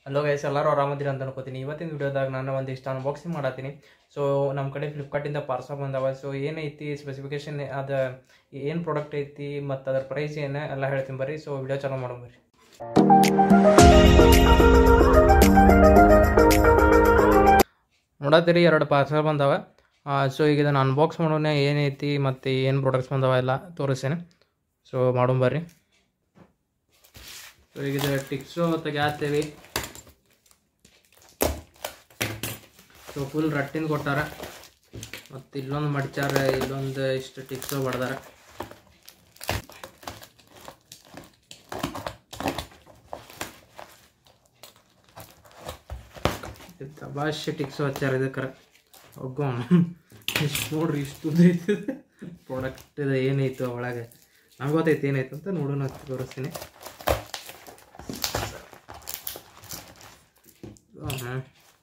hello guys ಎಲ್ಲರೂ ಆರಾಮದಿರ ಅಂತ ಅನ್ಕೋತೀನಿ ಇವತ್ತಿನ ವಿಡಿಯೋದಾಗ ನಾನು ಒಂದಿಷ್ಟು ಅನ್ಬಾಕ್ಸಿಂಗ್ ಮಾಡತ್ತೀನಿ ಸೊ ನಮ್ಮ ಕಡೆ ಫ್ಲಿಪ್ಕಾರ್ಟಿಂದ ಪಾರ್ಸಲ್ ಬಂದವ ಸೊ ಏನೈತಿ ಸ್ಪೆಸಿಫಿಕೇಶನ್ ಅದು ಏನು ಪ್ರಾಡಕ್ಟ್ ಐತಿ ಮತ್ತು ಅದ್ರ ಪ್ರೈಸ್ ಏನು ಎಲ್ಲ ಹೇಳ್ತೀನಿ ಬರ್ರಿ ಸೊ ವಿಡಿಯೋ ಚಾಲೂ ಮಾಡೋಣ ಬರ್ರಿ ನೋಡತ್ತೀರಿ ಎರಡು ಪಾರ್ಸಲ್ ಬಂದವ ಸೊ ಈಗ ಇದನ್ನು ಅನ್ಬಾಕ್ಸ್ ಮಾಡೋಣ ಏನೈತಿ ಮತ್ತು ಏನು ಪ್ರಾಡಕ್ಟ್ಸ್ ಬಂದವ ಎಲ್ಲ ತೋರಿಸ್ತೇನೆ ಸೊ ಮಾಡೋಣ ಬರ್ರಿ ಸೊ ಈಗ ಇದು ಟಿಕ್ಸು ತೆಗ್ಯಾತೀವಿ ಸೊ ಫುಲ್ ರಟ್ಟಿನ ಕೊಟ್ಟಾರ ಮತ್ತು ಇಲ್ಲೊಂದು ಮಡ್ಚಾರ ಇಲ್ಲೊಂದು ಇಷ್ಟು ಟಿಕ್ಸು ಬಡ್ದಾರ ತಬಾಷ್ ಟಿಕ್ಸು ಹಚ್ಚಾರ ಇದಕ್ಕೆ ಒಗ್ಗೋ ಇಷ್ಟು ನೋಡ್ರಿ ಇಷ್ಟು ಐತಿ ಪ್ರಾಡಕ್ಟ್ ಇದು ಏನೈತು ಒಳಗೆ ನಂಗೆ ಗೊತ್ತೈತಿ ಏನೈತೆ ಅಂತ ನೋಡೋಣ ಅಂತ ತೋರಿಸ್ತೀನಿ ಹಾಂ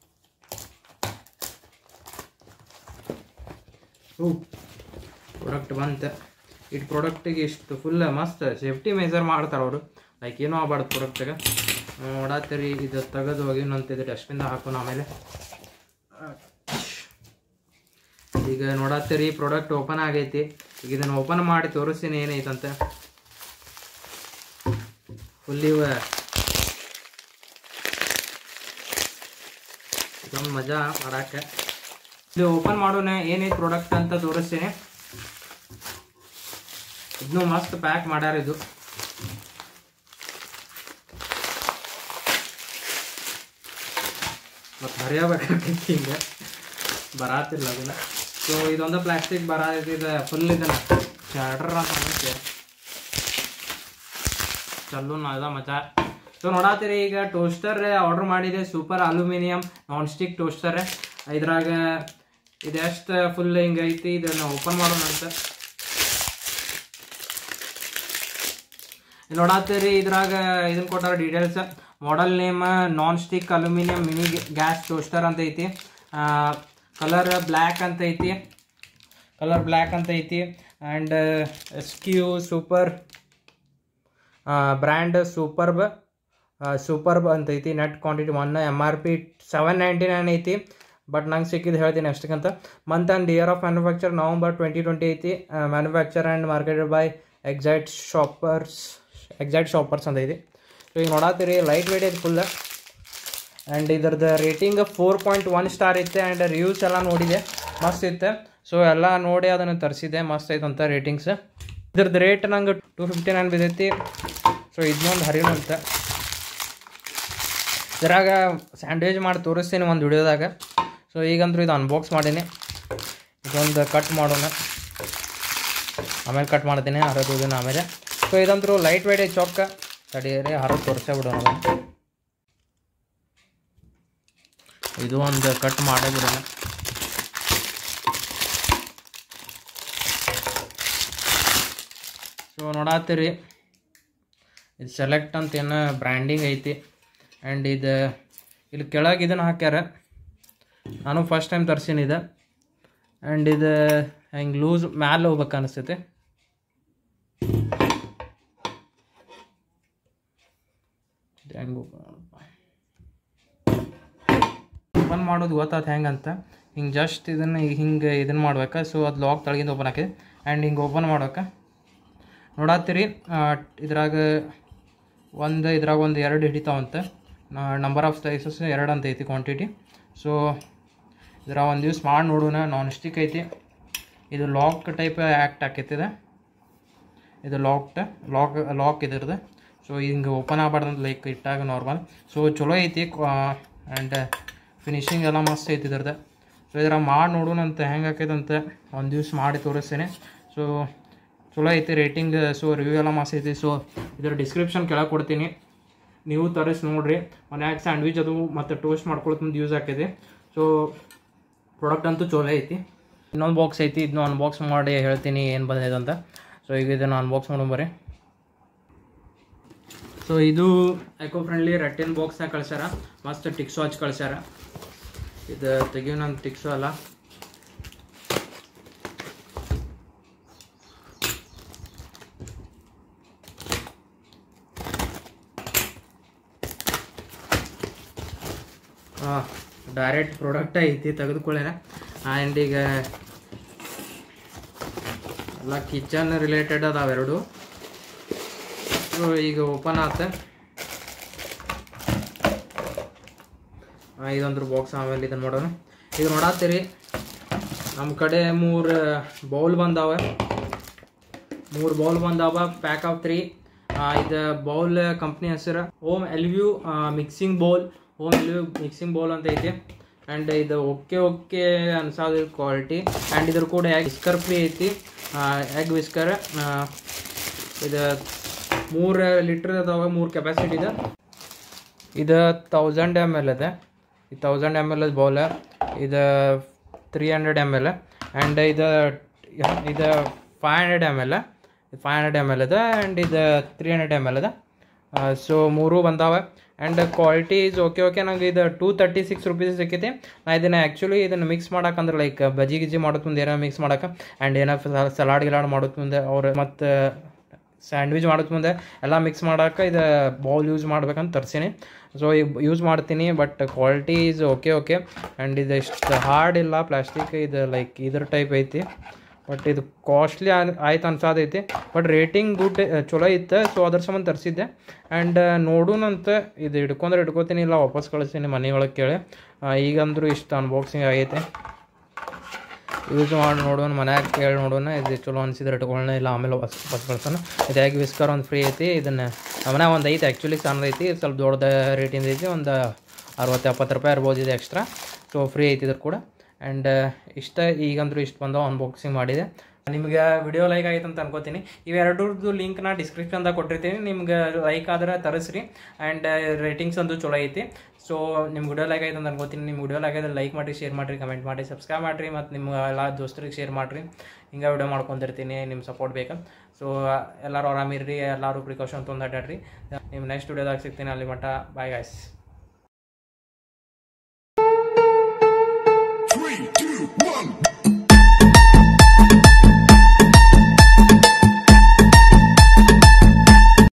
ಹ್ಞೂ ಪ್ರಾಡಕ್ಟ್ ಬಂತು ಇಟ್ಟು ಪ್ರಾಡಕ್ಟಿಗೆ ಇಷ್ಟು ಫುಲ್ ಮಸ್ತ್ ಸೇಫ್ಟಿ ಮೆಜರ್ ಮಾಡ್ತಾರೆ ಅವರು ಲೈಕ್ ಏನೂ ಆಗ್ಬಾರ್ದು ಪ್ರಾಡಕ್ಟಿಗೆ ನೋಡತ್ತೀರಿ ಇದು ತೆಗೆದು ಹೋಗಿ ಇನ್ನೊಂದು ಡಸ್ಟ್ಬಿನ್ದಾಗ ಹಾಕೋಣ ಆಮೇಲೆ ಈಗ ನೋಡತ್ತೀರಿ ಪ್ರಾಡಕ್ಟ್ ಓಪನ್ ಆಗೈತಿ ಈಗ ಇದನ್ನು ಓಪನ್ ಮಾಡಿ ತೋರಿಸ್ತೀನಿ ಏನೈತಂತ ಫುಲ್ ಇವ ಇದೊಂದು ಮಜಾ ಮಾಡಕ್ಕೆ ಇದು ಓಪನ್ ಮಾಡೋಣ ಏನೈತೆ ಪ್ರಾಡಕ್ಟ್ ಅಂತ ತೋರಿಸ್ತೀನಿ ಇದನ್ನು ಮಸ್ತ್ ಪ್ಯಾಕ್ ಮಾಡ್ಯಾರ ಇದು ಮತ್ತು ಹರಿಯಬೇಕಾಗೈತಿ ಹಿಂಗೆ ಬರಾತಿಲ್ಲ ಅದನ್ನ ಸೊ ಇದೊಂದು ಪ್ಲಾಸ್ಟಿಕ್ ಬರಾತಿದೆ ಫುಲ್ ಇದನ್ನ ಚಾರ್ಡರ್ ಅಂತ ಅನ್ನಿಸ್ತೆ ಚಲೋ ಅದ ಮಜಾ ಸೊ ನೋಡತ್ತೀರಿ ಈಗ ಟೋಸ್ಟರ್ ಆರ್ಡರ್ ಮಾಡಿದೆ super aluminium non stick toaster ಇದ್ರಾಗ ಇದೆಷ್ಟು ಫುಲ್ ಹಿಂಗೈತಿ ಇದನ್ನು ಓಪನ್ ಮಾಡೋಣ ಅಂತ ನೋಡತ್ತೀರಿ ಇದ್ರಾಗ ಇದನ್ನ ಕೊಟ್ಟಾರ details model name non stick aluminium mini gas toaster ಅಂತ ಐತಿ ಕಲರ್ ಬ್ಲ್ಯಾಕ್ ಅಂತ ಐತಿ ಕಲರ್ ಬ್ಲ್ಯಾಕ್ ಅಂತ ಐತಿ and S Q super brand superb superb ಅಂತ ಐತಿ net quantity one M R P seven ninety nine ಐತಿ ಬಟ್ ನಂಗೆ ಸಿಕ್ಕಿದ್ದು ಹೇಳ್ತೀನಿ ಅಷ್ಟಕ್ಕಂತ month and year of manufacture November twenty twenty ಐತಿ manufacture and marketed by Excite Shoppers Excite Shoppers ಅಂತ ಐತಿ ಸೊ ಈಗ ನೋಡತ್ತೀರಿ ಲೈಟ್ ವೇಟ್ ಐತಿ ಫುಲ್ ಆ್ಯಂಡ್ ಇದ್ರದ್ದು rating four point one star ಇತ್ತು ಆ್ಯಂಡ್ ರಿವ್ಯೂಸ್ ಎಲ್ಲ ನೋಡಿದೆ ಮಸ್ತ್ ಇತ್ತು ಸೊ ಎಲ್ಲ ನೋಡಿ ಅದನ್ನು ತರಿಸಿದೆ ಮಸ್ತ್ ಐತೆ ಅಂತ ರೇಟಿಂಗ್ಸ್ ಇದ್ರದ್ದು ರೇಟ್ ನಂಗೆ ಟೂ ಫಿಫ್ಟಿ ನೈನ್ ಬಿದ್ದೈತಿ ಸೊ ಇದನ್ನೊಂದು ಹರಿನು ಅಂತ ಇದ್ರಾಗ ಸ್ಯಾಂಡ್ವಿಚ್ ಮಾಡಿ ತೋರಿಸ್ತೀನಿ ಒಂದು ವಿಡಿಯೋದಾಗ ಸೊ ಈಗಂತೂ ಇದು ಅನ್ಬಾಕ್ಸ್ ಮಾಡೀನಿ ಇದೊಂದು ಕಟ್ ಮಾಡೋಣ ಆಮೇಲೆ ಕಟ್ ಮಾಡ್ತೀನಿ ಹರಿದು ಆಮೇಲೆ ಸೊ ಇದಂತೂ ಲೈಟ್ ವೇಟ್ ಐತಿ ಚೊಕ್ಕ ತಡಿಯರಿ ಹರಿದು ತೋರಿಸೇ ಬಿಡೋಣ ಇದು ಒಂದು ಕಟ್ ಮಾಡೇ ಬಿಡೋಣ ಸೊ ನೋಡತ್ತೀರಿ ಇದು ಸೆಲೆಕ್ಟ್ ಅಂತ ಏನು ಬ್ರ್ಯಾಂಡಿಂಗ್ ಐತಿ ಆ್ಯಂಡ್ ಇದು ಇಲ್ಲಿ ಕೆಳಗೆ ಇದನ್ನು ಹಾಕ್ಯಾರ ನಾನು ಫಸ್ಟ್ ಟೈಮ್ ತರ್ಸೀನಿ ಇದು ಆ್ಯಂಡ್ ಇದು ಹೆಂಗೆ ಲೂಸ್ ಮ್ಯಾಲೆ ಹೋಗ್ಬೇಕು ಅನಿಸ್ತೈತಿ ಹೆಂಗೆ ಓಪನ್ ಮಾಡೋದು ಗೊತ್ತಾಯ್ತು ಹೆಂಗಂತ ಹಿಂಗೆ ಜಸ್ಟ್ ಇದನ್ನು ಹಿಂಗೆ ಇದನ್ನು ಮಾಡ್ಬೇಕು ಸೊ ಅದು ಲಾಕ್ ತಳಗಿಂದ ಓಪನ್ ಹಾಕಿದೆ ಆ್ಯಂಡ್ ಹಿಂಗೆ ಓಪನ್ ಮಾಡ್ಬೇಕು ನೋಡತ್ತೀರಿ ಇದ್ರಾಗ ಒಂದು ಇದ್ರಾಗ ಒಂದು ಎರಡು ಹಿಡಿತಾವಂತ ನಂಬರ್ ಆಫ್ ಸ್ಲೈಸಸ್ ಎರಡು ಅಂತ ಐತಿ ಕ್ವಾಂಟಿಟಿ ಸೊ ಇದ್ರಾಗ ಒಂದು ದಿವ್ಸ ಮಾಡಿ ನೋಡೋಣ ನಾನ್ ಸ್ಟಿಕ್ ಐತಿ ಇದು ಲಾಕ್ ಟೈಪ್ ಆ್ಯಕ್ಟ್ ಆಕೈತಿದೆ ಇದು ಲಾಕ್ಡ್ ಲಾಕ್ ಲಾಕ್ ಇದ್ರದ್ದು ಸೊ ಹಿಂಗೆ ಓಪನ್ ಆಗ್ಬಾರ್ದು ಲೈಕ್ ಇಟ್ಟಾಗ ನಾರ್ಮಲ್ ಸೊ ಚಲೋ ಐತಿ ಆ್ಯಂಡ್ ಫಿನಿಶಿಂಗ್ ಎಲ್ಲ ಮಸ್ತ್ ಐತಿ ಇದ್ರದ್ದು ಸೊ ಇದ್ರಾಗ ಮಾಡಿ ನೋಡೋಣ ಅಂತ ಹೆಂಗೆ ಆಕೈತೆ ಅಂತ ಒಂದು ದಿವ್ಸ ಮಾಡಿ ತೋರಿಸ್ತೇನೆ ಸೊ ಚಲೋ ಐತಿ ರೇಟಿಂಗ್ ಸೊ ರಿವ್ಯೂ ಎಲ್ಲ ಮಸ್ತ್ ಐತಿ ಸೊ ಇದ್ರ ಡಿಸ್ಕ್ರಿಪ್ಷನ್ ಕೆಳಗೆ ಕೊಡ್ತೀನಿ ನೀವು ತರಿಸಿ ನೋಡಿರಿ ಮನ್ಯಾಗ ಸ್ಯಾಂಡ್ವಿಚ್ ಅದು ಮತ್ತು ಟೋಸ್ಟ್ ಮಾಡ್ಕೊಳಕ್ಕೆ ಮುಂದೆ ಯೂಸ್ ಆಕೈತಿ ಸೊ ಪ್ರಾಡಕ್ಟ್ ಅಂತೂ ಚಲೋ ಐತಿ ಇನ್ನೊಂದು ಬಾಕ್ಸ್ ಐತಿ ಇದನ್ನ ಅನ್ಬಾಕ್ಸ್ ಮಾಡಿ ಹೇಳ್ತೀನಿ ಏನು ಬಂದಿದೆ ಅಂತ ಸೊ ಈಗ ಇದನ್ನು ಅನ್ಬಾಕ್ಸ್ ಮಾಡೋಣ ಬರ್ರಿ ಸೊ ಇದು ಎಕೋ ಫ್ರೆಂಡ್ಲಿ ರಟ್ಟಿನ ಬಾಕ್ಸ್ನಾಗ ಕಳ್ಸ್ಯಾರ ಮಸ್ತ್ ಟಿಕ್ಸು ಹಚ್ಚಿ ಕಳ್ಸ್ಯಾರ ಇದು ತೆಗಿಯೋ ನನ್ನ ಟಿಕ್ಸು ಅಲ್ಲ ಡೈರೆಕ್ಟ್ ಪ್ರಾಡಕ್ಟ್ ಐತಿ ತೆಗೆದುಕೊಳ್ಳೇನ ಆ್ಯಂಡ್ ಈಗ ಎಲ್ಲ ಕಿಚನ್ ರಿಲೇಟೆಡ್ ಅದಾವೆರಡು ಸೊ ಈಗ ಓಪನ್ ಆತ ಆ, ಇದೊಂದ್ರ ಬಾಕ್ಸ್ ಆಮೇಲೆ ಇದನ್ನು ಮಾಡೋಣ ಈಗ ನೋಡತ್ತೀರಿ ನಮ್ಮ ಕಡೆ ಮೂರು ಬೌಲ್ ಬಂದಾವೆ ಮೂರು ಬೌಲ್ ಬಂದಾವ ಪ್ಯಾಕ್ ಆಫ್ ತ್ರೀ ಇದು ಬೌಲ್ ಕಂಪ್ನಿ ಹೆಸರು ಓಮ್ ಎಲ್ವ್ಯೂ ಮಿಕ್ಸಿಂಗ್ ಬೌಲ್ ಓಮ್ ಎಲ್ವ್ಯೂ ಮಿಕ್ಸಿಂಗ್ ಬೌಲ್ ಅಂತ ಐತಿ ಆ್ಯಂಡ್ ಇದು ಓಕೆ ಓಕೆ ಅನ್ಸಾದ ಕ್ವಾಲಿಟಿ ಆ್ಯಂಡ್ ಇದ್ರ ಕೂಡ ಎಗ್ ವಿಸ್ಕರ್ ಫ್ರೀ ಐತಿ ಎಗ್ ವಿಸ್ಕರ್ ಇದು ಮೂರು ಲೀಟ್ರ್ ಅದಾವ ಮೂರು ಕೆಪಾಸಿಟಿ ಇದೆ ಇದು ತೌಸಂಡ್ ಎಮ್ ಎಲ್ ಇದೆ ಈ ತೌಸಂಡ್ ಎಮ್ ಎಲ್ ಬೌಲ ಇದು three hundred M L and ಇದು ಇದು five hundred M L five hundred M L ಇದೆ ಆ್ಯಂಡ್ ಇದು ತ್ರೀ ಹಂಡ್ರೆಡ್ ಎಮ್ ಎಲ್ ಇದೆ ಸೊ ಮೂರು ಬಂದಾವೆ and quality is okay okay ನಂಗೆ ಇದು ಟೂ ತರ್ಟಿ ಸಿಕ್ಸ್ ರುಪೀಸ್ ಸಿಕ್ಕೈತಿ ನಾ ಇದನ್ನು ಆ್ಯಕ್ಚುಲಿ ಇದನ್ನು ಮಿಕ್ಸ್ ಮಾಡಕ್ಕಂದ್ರೆ ಲೈಕ್ ಬಜಿ ಗಿಜಿ ಮಾಡೋದು ಮುಂದೆ ಏನೋ ಮಿಕ್ಸ್ ಮಾಡಕ್ಕೆ ಆ್ಯಂಡ್ ಏನೋ ಸಲಾಡ್ ಗಿಲಾಡ್ ಮಾಡೋದು ಮುಂದೆ ಅವ್ರು ಮತ್ತು ಸ್ಯಾಂಡ್ವಿಚ್ ಮಾಡೋದು ಮುಂದೆ ಎಲ್ಲ ಮಿಕ್ಸ್ ಮಾಡೋಕೆ ಇದು ಬೌಲ್ ಯೂಸ್ ಮಾಡ್ಬೇಕಂತ ತರ್ಸೀನಿ ಸೊ ಈಗ ಯೂಸ್ ಮಾಡ್ತೀನಿ but quality is okay okay and ಇದು ಇಷ್ಟು ಹಾರ್ಡ್ ಇಲ್ಲ ಪ್ಲಾಸ್ಟಿಕ್ ಇದು ಲೈಕ್ ಇದ್ರ ಟೈಪ್ ಐತಿ ಬಟ್ ಇದು ಕಾಸ್ಟ್ಲಿ ಆಯ್ತು ಅನ್ಸಾದೈತಿ ಬಟ್ ರೇಟಿಂಗ್ ಗುಡ್ ಚಲೋ ಇತ್ತು ಸೊ ಅದ್ರ ಸಂಬಂಧ ತರಿಸಿದ್ದೆ ಆ್ಯಂಡ್ ನೋಡೋಣಂತ ಇದು ಹಿಡ್ಕೊಂಡ್ರೆ ಹಿಡ್ಕೋತೀನಿ ಇಲ್ಲ ವಾಪಸ್ ಕಳಿಸ್ತೀನಿ ಮನೆ ಒಳಗೆ ಕೇಳಿ ಆ, ಈಗಂದ್ರೂ ಇಷ್ಟು ಅನ್ಬಾಕ್ಸಿಂಗ್ ಆಗೈತೆ ಯೂಸ್ ಮಾಡಿ ನೋಡೋಣ ಮನ್ಯಾಗ ಕೇಳಿ ನೋಡೋಣ ಇದು ಚಲೋ ಅನ್ಸಿದ್ರೆ ಇಟ್ಕೊಳ್ಳೋಣ ಇಲ್ಲ ಆಮೇಲೆ ಬಸ್ ಬಸ್ ಕಳ್ಸೋಣ ಇದು ಹೇಗೆ ವಿಸ್ಕರ್ ಒಂದು ಫ್ರೀ ಐತಿ ಇದನ್ನು ನಮ್ಮನೆ ಒಂದು ಐತಿ ಆ್ಯಕ್ಚುಲಿ ಸಣ್ಣದು ಐತಿ ಸ್ವಲ್ಪ ದೊಡ್ಡ ರೇಟಿಂದ ಐತಿ ಒಂದು ಅರವತ್ತು ಎಪ್ಪತ್ತು ರೂಪಾಯಿ ಇರ್ಬೋದು ಇದು ಎಕ್ಸ್ಟ್ರಾ ಸೊ ಫ್ರೀ ಐತಿ ಇದ್ರ ಕೂಡ ಆ್ಯಂಡ್ ಇಷ್ಟ ಈಗಂದ್ರೂ ಇಷ್ಟು ಬಂದವು ಅನ್ಬಾಕ್ಸಿಂಗ್ ಮಾಡಿದೆ ನಿಮ್ಗೆ ವಿಡಿಯೋ ಲೈಕ್ ಆಯ್ತು ಅಂತ ಅನ್ಕೋತೀನಿ ಇವೆರಡರದ್ದು ಲಿಂಕ್ ನಾ ಡಿಸ್ಕ್ರಿಪ್ಷನ್ದಾಗ ಕೊಟ್ಟಿರ್ತೀನಿ ನಿಮ್ಗೆ ಲೈಕ್ ಆದ್ರೆ ತರಿಸ್ರಿ ಆ್ಯಂಡ್ ರೇಟಿಂಗ್ಸ್ ಅಂತೂ ಚಲೋ ಐತಿ ಸೊ ನಿಮ್ಮ ವಿಡಿಯೋ ಲೈಕ್ ಆಯ್ತು ಅಂತ ಅನ್ಕೋತೀನಿ ನಿಮ್ಮ ವಿಡಿಯೋ ಲೈಕ್ ಆಯ್ತು ಲೈಕ್ ಮಾಡಿ ಶೇರ್ ಮಾಡಿರಿ ಕಮೆಂಟ್ ಮಾಡಿ ಸಬ್ಸ್ಕ್ರೈಬ್ ಮಾಡಿರಿ ಮತ್ತು ನಿಮ್ಮ ಎಲ್ಲ ದೋಸ್ತರಿಗೆ ಶೇರ್ ಮಾಡಿರಿ ಹಿಂಗೆ ವಿಡಿಯೋ ಮಾಡ್ಕೊತಿರ್ತೀನಿ ನಿಮ್ಮ ಸಪೋರ್ಟ್ ಬೇಕಾ ಸೊ ಎಲ್ಲರೂ ಆರಾಮಿರ್ರಿ ಎಲ್ಲರೂ ಪ್ರಿಕಾಷನ್ ತೊಂದು ಅಡ್ಡಾಡ್ರಿ ನಿಮ್ಮ ನೆಕ್ಸ್ಟ್ ವಿಡಿಯೋದಾಗ ಸಿಗ್ತೀನಿ ಅಲ್ಲಿ ಮಟ್ಟ ಬಾಯ್ ಗಾಯ್ಸ್